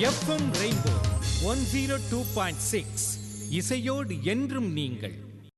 FM rainbow one zero two point six இசையோடு என்றும் நீங்கள்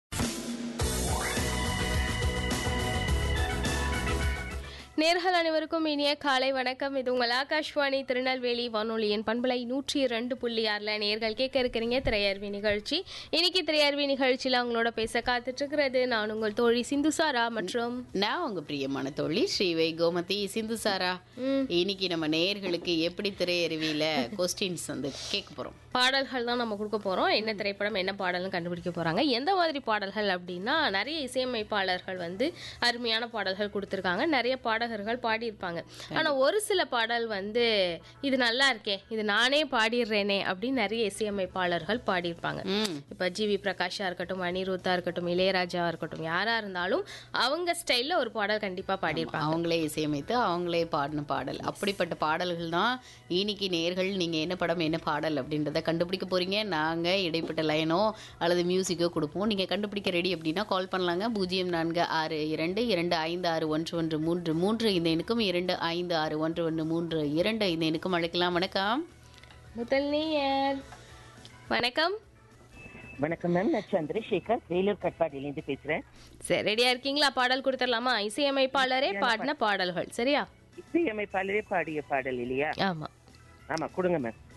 நேர்கள் அனைவருக்கும் இனிய காலை வணக்கம் இது உங்கள் ஆகாஷ்வாணி திருநெல்வேலி வானொலியின் பண்பலை நூற்றி ரெண்டு புள்ளி ஆறில் நேர்கள் கேட்க இருக்கிறீங்க திரையர்வி நிகழ்ச்சி இன்னைக்கு திரையர்வி நிகழ்ச்சியில் அவங்களோட பேச காத்துட்டு இருக்கிறது நான் உங்கள் தோழி சிந்துசாரா மற்றும் நான் உங்க பிரியமான தோழி ஸ்ரீவை கோமதி சிந்து சாரா இன்னைக்கு நம்ம நேயர்களுக்கு எப்படி திரையருவியில கொஸ்டின்ஸ் வந்து கேட்க போறோம் பாடல்கள் தான் நம்ம கொடுக்க போகிறோம் என்ன திரைப்படம் என்ன பாடல்னு கண்டுபிடிக்க போகிறாங்க எந்த மாதிரி பாடல்கள் அப்படின்னா நிறைய இசையமைப்பாளர்கள் வந்து அருமையான பாடல்கள் கொடுத்துருக்காங்க நிறைய பாடகர்கள் பாடியிருப்பாங்க ஆனால் ஒரு சில பாடல் வந்து இது நல்லா இருக்கே இது நானே பாடிடுறேனே அப்படின்னு நிறைய இசையமைப்பாளர்கள் பாடியிருப்பாங்க ம் இப்போ ஜிவி பிரகாஷா இருக்கட்டும் அனிருத்தா இருக்கட்டும் இளையராஜா இருக்கட்டும் யாரா இருந்தாலும் அவங்க ஸ்டைல்ல ஒரு பாடல் கண்டிப்பா பாடியிருப்பாங்க அவங்களே இசையமைத்து அவங்களே பாடின பாடல் அப்படிப்பட்ட பாடல்கள் தான் இன்னைக்கு நேர்கள் நீங்க என்ன படம் என்ன பாடல் அப்படின்றத கண்டுபிடிக்க போறீங்க நாங்க இடைப்பட்ட லைனோ அல்லது மியூசிக்கோ கொடுப்போம் நீங்க கண்டுபிடிக்க ரெடி அப்படின்னா கால் பண்ணலாங்க பூஜ்ஜியம் நான்கு ஆறு இரண்டு இரண்டு ஐந்து ஆறு ஒன்று ஒன்று மூன்று மூன்று இந்த எண்ணுக்கும் இரண்டு ஐந்து ஆறு ஒன்று ஒன்று மூன்று இரண்டு இந்த எண்ணுக்கும் அழைக்கலாம் வணக்கம் முதல் நேயர் வணக்கம் வணக்கம் மேம் நான் சந்திரசேகர் வேலூர் கட்பாடியிலேருந்து பேசுறேன் சரி ரெடியா இருக்கீங்களா பாடல் கொடுத்துடலாமா இசையமைப்பாளரே பாடின பாடல்கள் சரியா இசையமைப்பாளரே பாடிய பாடல் இல்லையா ஆமா ஆமா கொடுங்க மேம்